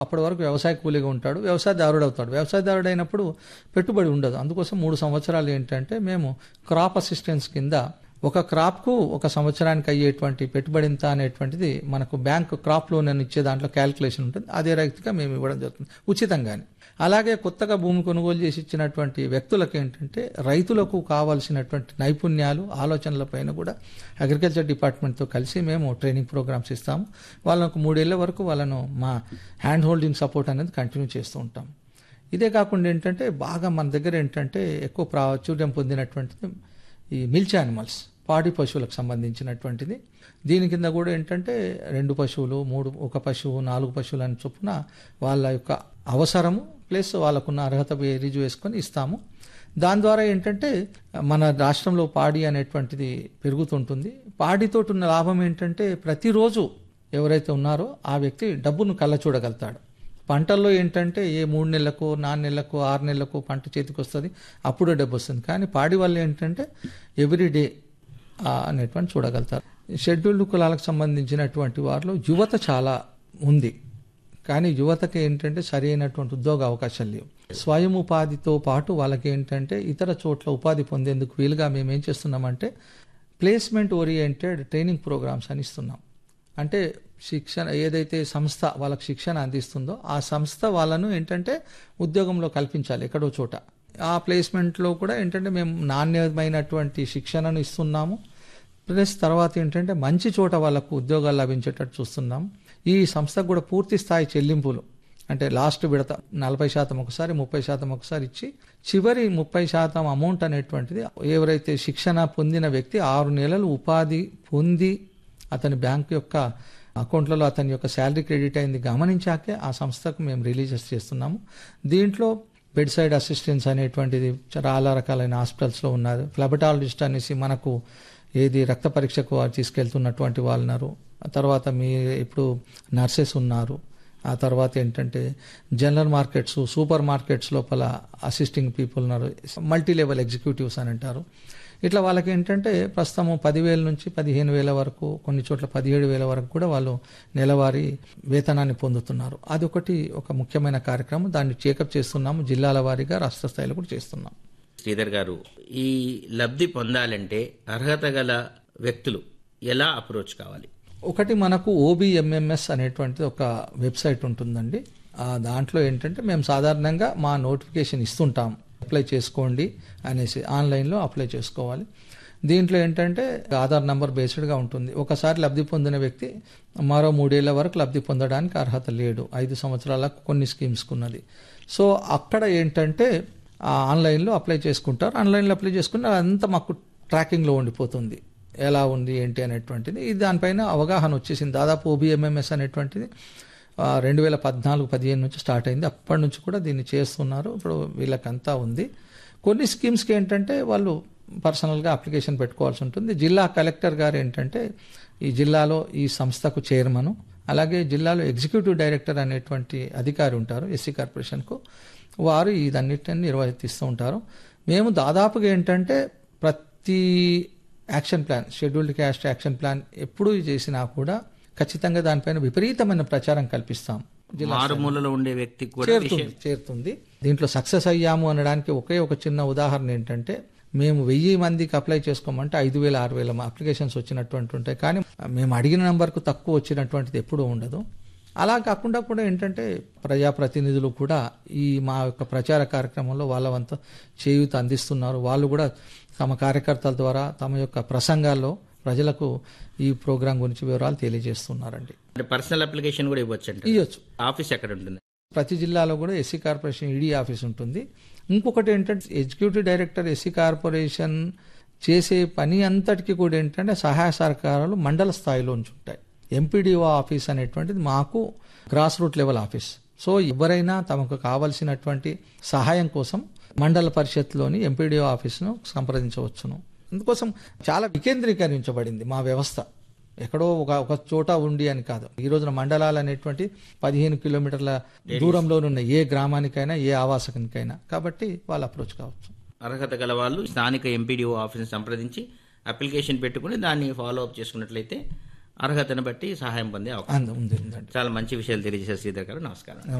అప్పటి వరకు వ్యవసాయ కూలీగా ఉంటాడు వ్యవసాయదారుడు అవుతాడు వ్యవసాయదారుడు అయినప్పుడు పెట్టుబడి ఉండదు అందుకోసం మూడు సంవత్సరాలు ఏంటంటే మేము క్రాప్ అసిస్టెన్స్ కింద ఒక క్రాప్కు ఒక సంవత్సరానికి అయ్యేటువంటి పెట్టుబడి ఎంత అనేటువంటిది మనకు బ్యాంక్ క్రాప్ లోన్ అని ఇచ్చే దాంట్లో క్యాలిక్యులేషన్ ఉంటుంది అదే రైతుగా మేము ఇవ్వడం జరుగుతుంది ఉచితంగానే అలాగే కొత్తగా భూమి కొనుగోలు చేసి ఇచ్చినటువంటి వ్యక్తులకు ఏంటంటే రైతులకు కావాల్సినటువంటి నైపుణ్యాలు ఆలోచనల పైన కూడా అగ్రికల్చర్ డిపార్ట్మెంట్తో కలిసి మేము ట్రైనింగ్ ప్రోగ్రామ్స్ ఇస్తాము వాళ్ళకు మూడేళ్ల వరకు వాళ్ళను మా హ్యాండ్ హోల్డింగ్ సపోర్ట్ అనేది కంటిన్యూ చేస్తూ ఉంటాం ఇదే కాకుండా ఏంటంటే బాగా మన దగ్గర ఏంటంటే ఎక్కువ ప్రాచుర్యం పొందినటువంటిది ఈ మిల్చ్ యానిమల్స్ పాడి పశువులకు సంబంధించినటువంటిది దీని కింద కూడా ఏంటంటే రెండు పశువులు మూడు ఒక పశువు నాలుగు పశువులు అని చొప్పున వాళ్ళ యొక్క అవసరము ప్లస్ వాళ్ళకున్న అర్హత బేరీజు వేసుకొని ఇస్తాము దాని ద్వారా ఏంటంటే మన రాష్ట్రంలో పాడి అనేటువంటిది పెరుగుతుంటుంది పాడితోటి ఉన్న లాభం ఏంటంటే ప్రతిరోజు ఎవరైతే ఉన్నారో ఆ వ్యక్తి డబ్బును కళ్ళ చూడగలుగుతాడు పంటల్లో ఏంటంటే ఏ మూడు నెలలకు నాలుగు నెలలకు ఆరు నెలలకు పంట చేతికి వస్తుంది అప్పుడు డబ్బు వస్తుంది కానీ పాడి వల్ల ఏంటంటే ఎవ్రీ డే అనేటువంటి చూడగలుగుతారు షెడ్యూల్డ్ కులాలకు సంబంధించినటువంటి వారిలో యువత చాలా ఉంది కానీ యువతకి ఏంటంటే సరైనటువంటి ఉద్యోగ అవకాశాలు లేవు స్వయం ఉపాధితో పాటు వాళ్ళకి ఏంటంటే ఇతర చోట్ల ఉపాధి పొందేందుకు వీలుగా మేము ఏం చేస్తున్నామంటే ప్లేస్మెంట్ ఓరియంటెడ్ ట్రైనింగ్ ప్రోగ్రామ్స్ అని ఇస్తున్నాం అంటే శిక్షణ ఏదైతే సంస్థ వాళ్ళకి శిక్షణ అందిస్తుందో ఆ సంస్థ వాళ్ళను ఏంటంటే ఉద్యోగంలో కల్పించాలి ఎక్కడో చోట ఆ ప్లేస్మెంట్లో కూడా ఏంటంటే మేము నాణ్యమైనటువంటి శిక్షణను ఇస్తున్నాము ప్లస్ తర్వాత ఏంటంటే మంచి చోట వాళ్ళకు ఉద్యోగాలు లభించేటట్టు చూస్తున్నాం ఈ సంస్థకు కూడా పూర్తి స్థాయి చెల్లింపులు అంటే లాస్ట్ విడత నలభై శాతం ఒకసారి ముప్పై శాతం ఒకసారి ఇచ్చి చివరి ముప్పై శాతం అమౌంట్ అనేటువంటిది ఎవరైతే శిక్షణ పొందిన వ్యక్తి ఆరు నెలలు ఉపాధి పొంది అతని బ్యాంక్ యొక్క అకౌంట్లలో అతని యొక్క శాలరీ క్రెడిట్ అయింది గమనించాకే ఆ సంస్థకు మేము రిలీజెస్ చేస్తున్నాము దీంట్లో బెడ్ సైడ్ అసిస్టెన్స్ అనేటువంటిది చాలా రకాలైన హాస్పిటల్స్లో ఉన్నారు ఫ్లబటాలజిస్ట్ అనేసి మనకు ఏది రక్త పరీక్షకు తీసుకెళ్తున్నటువంటి వాళ్ళు ఉన్నారు తర్వాత మీ ఇప్పుడు నర్సెస్ ఉన్నారు ఆ తర్వాత ఏంటంటే జనరల్ మార్కెట్స్ సూపర్ మార్కెట్స్ లోపల అసిస్టింగ్ పీపుల్ ఉన్నారు మల్టీ లెవెల్ ఎగ్జిక్యూటివ్స్ అని అంటారు ఇట్లా వాళ్ళకి ఏంటంటే ప్రస్తుతం పదివేల నుంచి పదిహేను వేల వరకు కొన్ని చోట్ల పదిహేడు వేల వరకు కూడా వాళ్ళు నెలవారీ వేతనాన్ని పొందుతున్నారు అది ఒకటి ఒక ముఖ్యమైన కార్యక్రమం దాన్ని చేకప్ చేస్తున్నాము జిల్లాల వారీగా రాష్ట్ర స్థాయిలో కూడా చేస్తున్నాం శ్రీధర్ గారు ఈ లబ్ధి పొందాలంటే అర్హత గల వ్యక్తులు ఎలా అప్రోచ్ కావాలి ఒకటి మనకు ఓబిఎంఎంఎస్ అనేటువంటిది ఒక వెబ్సైట్ ఉంటుందండి ఆ దాంట్లో ఏంటంటే మేము సాధారణంగా మా నోటిఫికేషన్ ఇస్తుంటాం అప్లై చేసుకోండి అనేసి ఆన్లైన్లో అప్లై చేసుకోవాలి దీంట్లో ఏంటంటే ఆధార్ నంబర్ బేస్డ్గా ఉంటుంది ఒకసారి లబ్ధి పొందిన వ్యక్తి మరో మూడేళ్ల వరకు లబ్ధి పొందడానికి అర్హత లేడు ఐదు సంవత్సరాలకు కొన్ని స్కీమ్స్కి ఉన్నది సో అక్కడ ఏంటంటే ఆన్లైన్లో అప్లై చేసుకుంటారు ఆన్లైన్లో అప్లై చేసుకుని అదంతా మాకు ట్రాకింగ్లో ఉండిపోతుంది ఎలా ఉంది ఏంటి అనేటువంటిది ఇది దానిపైన అవగాహన వచ్చేసింది దాదాపు ఓబిఎంఎంఎస్ అనేటువంటిది రెండు వేల పద్నాలుగు పదిహేను నుంచి స్టార్ట్ అయింది అప్పటి నుంచి కూడా దీన్ని చేస్తున్నారు ఇప్పుడు వీళ్ళకంతా ఉంది కొన్ని స్కీమ్స్కి ఏంటంటే వాళ్ళు పర్సనల్గా అప్లికేషన్ పెట్టుకోవాల్సి ఉంటుంది జిల్లా కలెక్టర్ గారు ఏంటంటే ఈ జిల్లాలో ఈ సంస్థకు చైర్మన్ అలాగే జిల్లాలో ఎగ్జిక్యూటివ్ డైరెక్టర్ అనేటువంటి అధికారి ఉంటారు ఎస్సీ కార్పొరేషన్కు వారు ఇదన్నిటిని నిర్వహిస్తూ ఉంటారు మేము దాదాపుగా ఏంటంటే ప్రతి action plan scheduled caste action plan ఎప్పుడు చేసినా కూడా ఖచ్చితంగా దానిపైన విపరీతమైన ప్రచారం కల్పిస్తాం మారుమూలలో ఉండే వ్యక్తికి కూడా చేరుతుంది చేరుతుంది దీంట్లో సక్సెస్ అయ్యాము అనడానికి ఒకే ఒక చిన్న ఉదాహరణ ఏంటంటే మేము వెయ్యి మందికి అప్లై చేసుకోమంటే ఐదు వేల ఆరు వేల అప్లికేషన్స్ వచ్చినటువంటి ఉంటాయి కానీ మేము అడిగిన నంబర్కు తక్కువ వచ్చినటువంటిది ఎప్పుడూ ఉండదు అలా కాకుండా కూడా ఏంటంటే ప్రజాప్రతినిధులు కూడా ఈ మా యొక్క ప్రచార కార్యక్రమంలో వాళ్ళ వంత చేయూత అందిస్తున్నారు వాళ్ళు కూడా తమ కార్యకర్తల ద్వారా తమ యొక్క ప్రసంగాల్లో ప్రజలకు ఈ ప్రోగ్రాం గురించి వివరాలు తెలియజేస్తున్నారండి అంటే పర్సనల్ అప్లికేషన్ కూడా ఇవ్వచ్చు అంటే ఇవ్వచ్చు ఆఫీస్ ఎక్కడ ఉంటుంది ప్రతి జిల్లాలో కూడా ఎస్సీ కార్పొరేషన్ ఈడీ ఆఫీస్ ఉంటుంది ఇంకొకటి ఏంటంటే ఎగ్జిక్యూటివ్ డైరెక్టర్ ఎస్సీ కార్పొరేషన్ చేసే పని అంతటికి కూడా ఏంటంటే సహాయ సహకారాలు మండల స్థాయిలో నుంచి ఉంటాయి ఎంపీడీఓ ఆఫీస్ అనేటువంటిది మాకు grass root level office so ఎవరైనా తమకు కావలసినటువంటి సహాయం కోసం మండల పరిషత్లోని ఎంపీడీఓ ఆఫీస్ను సంప్రదించవచ్చును అందుకోసం చాలా వికేంద్రీకరించబడింది మా వ్యవస్థ ఎక్కడో ఒక ఒక చోట ఉండి అని కాదు ఈ రోజున మండలాలు అనేటువంటి పదిహేను కిలోమీటర్ల దూరంలోనున్న ఏ గ్రామానికైనా ఏ ఆవాసకానికైనా కాబట్టి వాళ్ళు అప్రోచ్ కావచ్చు అర్హత గల వాళ్ళు స్థానిక ఎంపీడీఓ ఆఫీస్ని సంప్రదించి అప్లికేషన్ పెట్టుకుని దాన్ని ఫాలో అప్ చేసుకున్నట్లయితే అర్హతను బట్టి సహాయం పొందే అవకాశం అందు ఉంది ఉందండి చాలా మంచి విషయాలు తెలియజేసే శ్రీధర్ గారు నమస్కారం